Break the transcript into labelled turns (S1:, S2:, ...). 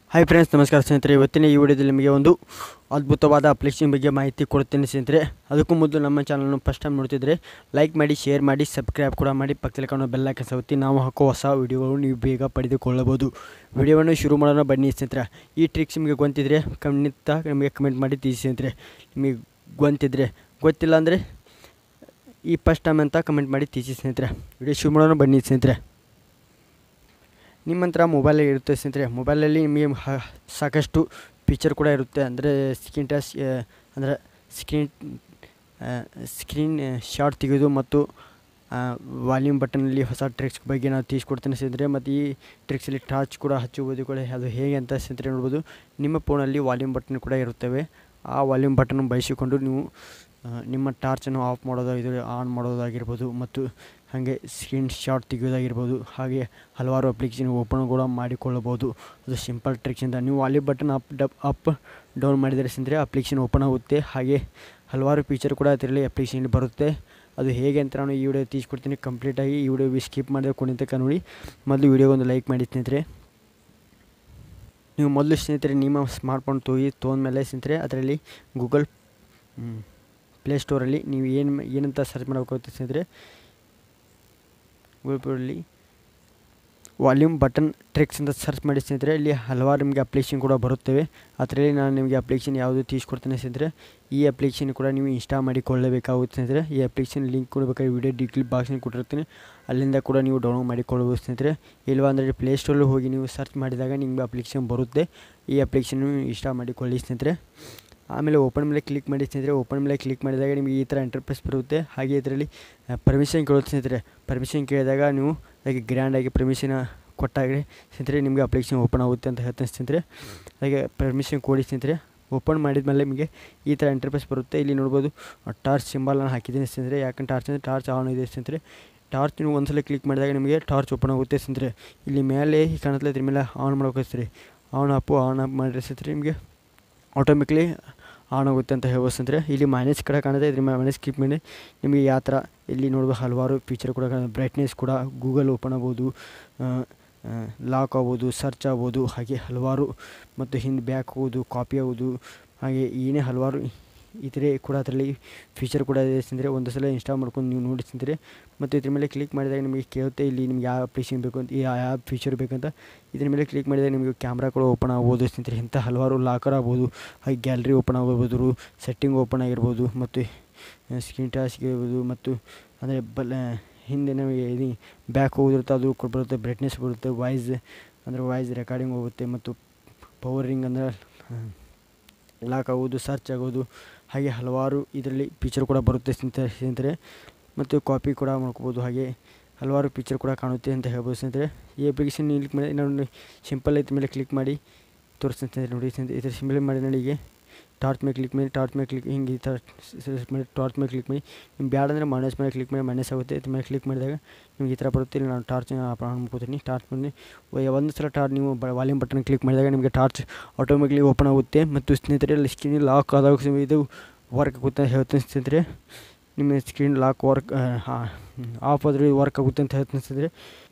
S1: hi friends ನಮಸ್ಕಾರ ಸ್ನೇಹಿತರೆ ಇವತ್ತಿನ ಈ ವಿಡಿಯೋದಲ್ಲಿ ನಿಮಗೆ ಒಂದು ಅದ್ಭುತವಾದ ಅಪ್ಲಿಕೇಶನ್ ಬಗ್ಗೆ ಮಾಹಿತಿ ಕೊಡ್ತೇನೆ ಸ್ನೇಹಿತರೆ ಅದಕ್ಕೂ ಮೊದಲು ನಮ್ಮ ಚಾನಲ್ನ ಫಸ್ಟ್ ಟೈಮ್ ನೋಡ್ತಿದ್ರೆ ಲೈಕ್ ಮಾಡಿ ಶೇರ್ ಮಾಡಿ ಸಬ್ಸ್ಕ್ರೈಬ್ ಕೂಡ ಮಾಡಿ ಪಕ್ಕದಲ್ಲಿ ಕಾಣೋ ಬೆಲ್ಲ ಕೆಲಸ ಒತ್ತಿ ನಾವು ಹಾಕೋ ಹೊಸ ವಿಡಿಯೋಗಳು ನೀವು ಬೇಗ ಪಡೆದುಕೊಳ್ಳಬಹುದು ವಿಡಿಯೋವನ್ನು ಶುರು ಮಾಡೋಣ ಬನ್ನಿ ಸ್ನೇಹಿತರೆ ಈ ಟ್ರಿಕ್ಸ್ ನಿಮಗೆ ಗೊತ್ತಿದ್ರೆ ಖಂಡಿತ ನಿಮಗೆ ಕಮೆಂಟ್ ಮಾಡಿ ತಿಳಿಸಿ ಸ್ನೇಹಿತರೆ ನಿಮಗೆ ಗೊತ್ತಿದ್ರೆ ಗೊತ್ತಿಲ್ಲ ಅಂದರೆ ಈ ಫಸ್ಟ್ ಟೈಮ್ ಅಂತ ಕಮೆಂಟ್ ಮಾಡಿ ತಿಳಿಸಿ ಸ್ನೇಹಿತರೆ ವಿಡಿಯೋ ಶುರು ಮಾಡೋಣ ಬನ್ನಿ ಸ್ನೇಹಿತರೆ ನಿಮ್ಮ ಹತ್ರ ಮೊಬೈಲ್ ಇರುತ್ತೆ ಸ್ನೇಹಿತರೆ ಮೊಬೈಲಲ್ಲಿ ನಿಮಗೆ ಹ- ಸಾಕಷ್ಟು ಫೀಚರ್ ಕೂಡ ಇರುತ್ತೆ ಅಂದರೆ ಸ್ಕ್ರೀನ್ ಟಚ್ ಅಂದರೆ ಸ್ಕ್ರೀನ್ ಸ್ಕ್ರೀನ್ ಶಾರ್ಟ್ ತೆಗೆಯೋದು ಮತ್ತು ವಾಲ್ಯೂಮ್ ಬಟನಲ್ಲಿ ಹೊಸ ಟ್ರಿಕ್ಸ್ ಬಗ್ಗೆ ನಾವು ತಿಳಿಸ್ಕೊಡ್ತೇನೆ ಸ್ನೇಹಿತರೆ ಮತ್ತು ಈ ಟ್ರಿಕ್ಸಲ್ಲಿ ಟಾರ್ಚ್ ಕೂಡ ಹಚ್ಚುವುದು ಕೂಡ ಅದು ಹೇಗೆ ಅಂತ ಸ್ನೇಹಿತರೆ ನೋಡ್ಬೋದು ನಿಮ್ಮ ಫೋನಲ್ಲಿ ವಾಲ್ಯೂಮ್ ಬಟನ್ ಕೂಡ ಇರುತ್ತವೆ ಆ ವಾಲ್ಯೂಮ್ ಬಟನ್ ಬಳಸಿಕೊಂಡು ನೀವು ಆ, ನಿಮ್ಮ ಟಾರ್ಚನ್ನು ಆಫ್ ಮಾಡೋದಾಗಿದ್ರೆ ಆನ್ ಮಾಡೋದಾಗಿರ್ಬೋದು ಮತ್ತು ಹಾಗೆ ಸ್ಕ್ರೀನ್ ಶಾಟ್ ತೆಗೆಯೋದಾಗಿರ್ಬೋದು ಹಾಗೆ ಹಲವಾರು ಅಪ್ಲಿಕೇಶನ್ ಓಪನ್ ಕೂಡ ಮಾಡಿಕೊಳ್ಳಬಹುದು ಅದು ಸಿಂಪಲ್ ಟ್ರಿಕ್ಸಿಂದ ನೀವು ವಾಲ್ಯೂಮ್ ಬಟನ್ ಅಪ್ ಡಪ್ ಅಪ್ ಡೌನ್ ಮಾಡಿದರೆ ಸ್ನೇಹಿತರೆ ಅಪ್ಲಿಕೇಶನ್ ಓಪನ್ ಆಗುತ್ತೆ ಹಾಗೆ ಹಲವಾರು ಫೀಚರ್ ಕೂಡ ಅದರಲ್ಲಿ ಅಪ್ಲಿಕೇಶನ್ ಬರುತ್ತೆ ಅದು ಹೇಗೆ ಅಂತ ನಾನು ಈ ವಿಡಿಯೋ ತಿಳಿಸ್ಕೊಡ್ತೀನಿ ಕಂಪ್ಲೀಟಾಗಿ ಈ ವಿಡಿಯೋ ಸ್ಕಿಪ್ ಮಾಡಿದ್ರೆ ಕೊನೆ ತನಕ ನೋಡಿ ಮೊದಲು ವಿಡಿಯೋ ಒಂದು ಲೈಕ್ ಮಾಡಿ ಸ್ನೇಹಿತರೆ ನೀವು ಮೊದಲು ಸ್ನೇಹಿತರೆ ನಿಮ್ಮ ಸ್ಮಾರ್ಟ್ಫೋನ್ ತೊಗಿ ತೊಗೊಂಡ್ಮೇಲೆ ಸ್ನೇಹಿತರೆ ಅದರಲ್ಲಿ ಗೂಗಲ್ ಪ್ಲೇಸ್ಟೋರಲ್ಲಿ ನೀವು ಏನು ಏನಂತ ಸರ್ಚ್ ಮಾಡಬೇಕಾಗುತ್ತೆ ಸ್ನೇಹಿತರೆ ಗೂಗಲ್ ಪ್ಲೇಯಲ್ಲಿ ವಾಲ್ಯೂಮ್ ಬಟನ್ ಟ್ರಿಕ್ಸ್ ಅಂತ ಸರ್ಚ್ ಮಾಡಿ ಸ್ನೇಹಿತರೆ ಇಲ್ಲಿ ಹಲವಾರು ನಿಮಗೆ ಅಪ್ಲಿಕೇಶನ್ ಕೂಡ ಬರುತ್ತವೆ ಅದರಲ್ಲಿ ನಾನು ನಿಮಗೆ ಅಪ್ಲಿಕೇಶನ್ ಯಾವುದು ತಿಳಿಸ್ಕೊಡ್ತೇನೆ ಸ್ನೇಹಿತರೆ ಈ ಅಪ್ಲಿಕೇಶನ್ ಕೂಡ ನೀವು ಇನ್ಸ್ಟಾ ಮಾಡಿಕೊಳ್ಳಬೇಕಾಗುತ್ತೆ ಸ್ನೇಹಿತರೆ ಈ ಅಪ್ಲಿಕೇಶನ್ ಲಿಂಕ್ ಕೂಡ ಬೇಕಾದ್ರೆ ವಿಡಿಯೋ ಡಿಕ್ಲಿಪ್ ಬಾಕ್ಸ್ನಲ್ಲಿ ಕೊಟ್ಟಿರ್ತೀನಿ ಅಲ್ಲಿಂದ ಕೂಡ ನೀವು ಡೌನ್ಲೋಡ್ ಮಾಡಿಕೊಳ್ಳಬಹುದು ಸ್ನೇಹಿತರೆ ಇಲ್ವಾ ಅಂದರೆ ಪ್ಲೇಸ್ಟೋರಲ್ಲಿ ಹೋಗಿ ನೀವು ಸರ್ಚ್ ಮಾಡಿದಾಗ ನಿಮಗೆ ಅಪ್ಲಿಕೇಶನ್ ಬರುತ್ತೆ ಈ ಅಪ್ಲಿಕೇಶನ್ ಇನ್ಸ್ಟಾ ಮಾಡಿಕೊಳ್ಳಿ ಸ್ನೇಹಿತರೆ ಆಮೇಲೆ ಓಪನ್ ಮೇಲೆ ಕ್ಲಿಕ್ ಮಾಡಿ ಸ್ನೇಹಿತರೆ ಓಪನ್ ಮೇಲೆ ಕ್ಲಿಕ್ ಮಾಡಿದಾಗ ನಿಮಗೆ ಈ ಥರ ಇಂಟರ್ಫೇಸ್ ಬರುತ್ತೆ ಹಾಗೆ ಇದರಲ್ಲಿ ಪರ್ಮಿಷನ್ ಕೇಳುತ್ತೆ ಸ್ನೇಹಿತರೆ ಪರ್ಮಿಷನ್ ಕೇಳಿದಾಗ ನೀವು ಹಾಗೆ ಗ್ರ್ಯಾಂಡಾಗಿ ಪರ್ಮಿಷನ್ ಕೊಟ್ಟಾಗ ಸ್ನೇಹಿತರೆ ನಿಮಗೆ ಅಪ್ಲಿಕೇಶನ್ ಓಪನ್ ಆಗುತ್ತೆ ಅಂತ ಹೇಳ್ತೇನೆ ಸ್ನೇಹಿತರೆ ಹಾಗೆ ಪರ್ಮಿಷನ್ ಕೊಡಿ ಸ್ನೇಹಿತರೆ ಓಪನ್ ಮಾಡಿದ ಮೇಲೆ ನಿಮಗೆ ಈ ಥರ ಇಂಟರ್ಫೇಸ್ ಬರುತ್ತೆ ಇಲ್ಲಿ ನೋಡ್ಬೋದು ಟಾರ್ಚ್ ಸಿಂಬಲ್ ನಾನು ಹಾಕಿದ್ದೀನಿ ಸ್ನೇಹಿತರೆ ಯಾಕಂದ್ರೆ ಟಾರ್ಚ್ ಅಂದರೆ ಟಾರ್ಚ್ ಆನ್ ಇದೆ ಸ್ನೇಹಿತರೆ ಟಾರ್ಚ್ ನೀವು ಒಂದ್ಸಲ ಕ್ಲಿಕ್ ಮಾಡಿದಾಗ ನಿಮಗೆ ಟಾರ್ಚ್ ಓಪನ್ ಆಗುತ್ತೆ ಸ್ನೇಹಿತರೆ ಇಲ್ಲಿ ಮೇಲೆ ಕಾಣುತ್ತಲ್ಲ ಇದ್ರ ಮೇಲೆ ಆನ್ ಮಾಡ್ಬೇಕು ಆನ್ ಅಪ್ಪು ಆನ್ ಅಪ್ ಮಾಡಿದ್ರೆ ಸ್ನೇಹಿತರೆ ನಿಮಗೆ ಆಟೋಮೆಟ್ಲಿ ಆನ್ ಆಗುತ್ತೆ ಅಂತ ಹೇಳ್ಬೋದು ಸ್ನೇಹಿತರೆ ಇಲ್ಲಿ ಮೈನಸ್ ಕಡೆ ಕಾಣುತ್ತೆ ಇದ್ರ ಮೈನಸ್ ಕ್ಲಿಕ್ ಮಾಡಿ ನಿಮಗೆ ಯಾವ ಥರ ಇಲ್ಲಿ ನೋಡುವ ಹಲವಾರು ಫೀಚರ್ ಕೂಡ ಬ್ರೈಟ್ನೆಸ್ ಕೂಡ ಗೂಗಲ್ ಓಪನ್ ಆಗ್ಬೋದು ಲಾಕ್ ಆಗ್ಬೋದು ಸರ್ಚ್ ಆಗ್ಬೋದು ಹಾಗೆ ಹಲವಾರು ಮತ್ತು ಹಿಂದೆ ಬ್ಯಾಕ್ ಹೋಗೋದು ಕಾಪಿ ಆಗೋದು ಹಾಗೆ ಏನೇ ಹಲವಾರು ಈ ಥರ ಕೂಡ ಅದರಲ್ಲಿ ಫೀಚರ್ ಕೂಡ ಇದೆ ಸ್ನೇಹಿತರೆ ಒಂದು ಸಲ ಇನ್ಸ್ಟಾಲ್ ಮಾಡ್ಕೊಂಡು ನೀವು ನೋಡಿ ಸ್ನೇಹಿತರೆ ಮತ್ತು ಇದ್ರ ಮೇಲೆ ಕ್ಲಿಕ್ ಮಾಡಿದಾಗ ನಿಮಗೆ ಕೇಳುತ್ತೆ ಇಲ್ಲಿ ನಿಮ್ಗೆ ಯಾವ ಅಪ್ಲಿಕೇಶನ್ ಬೇಕು ಅಂತ ಯಾವ ಯಾವ ಫೀಚರ್ ಬೇಕಂತ ಇದ್ರ ಮೇಲೆ ಕ್ಲಿಕ್ ಮಾಡಿದಾಗ ನಿಮಗೆ ಕ್ಯಾಮ್ರಾ ಕೂಡ ಓಪನ್ ಆಗ್ಬೋದು ಸ್ನೇಹಿತರೆ ಇಂಥ ಹಲವಾರು ಲಾಕರ್ ಆಗ್ಬೋದು ಹಾಗೆ ಗ್ಯಾಲರಿ ಓಪನ್ ಆಗ್ಬೋದು ಸೆಟ್ಟಿಂಗ್ ಓಪನ್ ಆಗಿರ್ಬೋದು ಮತ್ತು ಸ್ಕ್ರೀನ್ ಟಚ್ ಇರ್ಬೋದು ಮತ್ತು ಅಂದರೆ ಬಲ್ ಹಿಂದೆ ನಮಗೆ ಇದು ಬ್ಯಾಕ್ ಹೋಗಿರುತ್ತೆ ಅದು ಕೂಡ ಬರುತ್ತೆ ಬ್ರೈಟ್ನೆಸ್ ಬರುತ್ತೆ ವಾಯ್ಸ್ ಅಂದರೆ ವಾಯ್ಸ್ ರೆಕಾರ್ಡಿಂಗ್ ಹೋಗುತ್ತೆ ಮತ್ತು ಪವರಿಂಗ್ ಅಂದರೆ ಲಾಕ್ ಆಗೋದು ಸರ್ಚ್ ಆಗೋದು ಹಾಗೆ ಹಲವಾರು ಇದರಲ್ಲಿ ಫೀಚರ್ ಕೂಡ ಬರುತ್ತೆ ಸ್ನೇಹಿತರೆ ಸ್ನೇಹಿತರೆ ಮತ್ತು ಕಾಪಿ ಕೂಡ ಮಾಡ್ಕೋಬೋದು ಹಾಗೆ ಹಲವಾರು ಫೀಚರ್ ಕೂಡ ಕಾಣುತ್ತೆ ಅಂತ ಹೇಳ್ಬೋದು ಸ್ನೇಹಿತರೆ ಈ ಅಪ್ಲಿಕೇಶನ್ ಕ್ಲಿಕ್ ಮಾಡಿ ನಾನು ಸಿಂಪಲ್ ಐತೆ ಮೇಲೆ ಕ್ಲಿಕ್ ಮಾಡಿ ತೋರಿಸ್ತೀನಿ ಸ್ನೇಹಿತರೆ ನೋಡಿ ಸ್ನೇಹಿತರೆ ಈ ಥರ ಸಿಂಪಲ್ ಮಾಡಿ ನೋಡಿ ಹೀಗೆ ಟಾರ್ಚ್ ಮೇಲೆ ಕ್ಲಿಕ್ ಮಾಡಿ ಟಾರ್ಚ್ ಮೇಲೆ ಕ್ಲಿಕ್ ಹಿಂಗೆ ಈ ಥರ ಸೆಲೆಕ್ಟ್ ಮಾಡಿ ಟಾರ್ಚ್ ಮೇಲೆ ಕ್ಲಿಕ್ ಮಾಡಿ ನಿಮ್ಗೆ ಬ್ಯಾಡ ಅಂದರೆ ಮೈನಸ್ ಮೇಲೆ ಕ್ಲಿಕ್ ಮಾಡಿ ಮೈನಸ್ ಆಗುತ್ತೆ ಇದ್ರ ಮೇಲೆ ಕ್ಲಿಕ್ ಮಾಡಿದಾಗ ನಿಮ್ಗೆ ಈ ಥರ ಬರುತ್ತೆ ಇಲ್ಲಿ ನಾನು ಟಾರ್ಚ್ ಆನ್ ಮಾಡ್ಕೋತೀನಿ ಟಾರ್ಚ್ ಮಾಡಿ ಒಂದು ಸಲ ಟಾರ್ಚ್ ನೀವು ವಾಲ್ಯೂಮ್ ಬಟನ್ ಕ್ಲಿಕ್ ಮಾಡಿದಾಗ ನಿಮಗೆ ಟಾರ್ಚ್ ಆಟೋಮೆಟ್ಲಿ ಓಪನ್ ಆಗುತ್ತೆ ಮತ್ತು ಸ್ನೇಹಿತರೆ ಅಲ್ಲಿ ಸ್ಕ್ರೀನ್ ಲಾಕ್ ಆದಾಗ ಸಮ ಇದು ವರ್ಕ್ ಆಗುತ್ತೆ ಅಂತ ಹೇಳ್ತೀನಿ ಸ್ನೇಹಿತರೆ ನಿಮ್ಮ ಸ್ಕ್ರೀನ್ ಲಾಕ್ ವರ್ಕ್ ಆಫ್ ಆದ್ರೆ ವರ್ಕ್ ಆಗುತ್ತೆ ಅಂತ ಹೇಳ್ತೀನಿ ಸ್ನೇಹಿತರೆ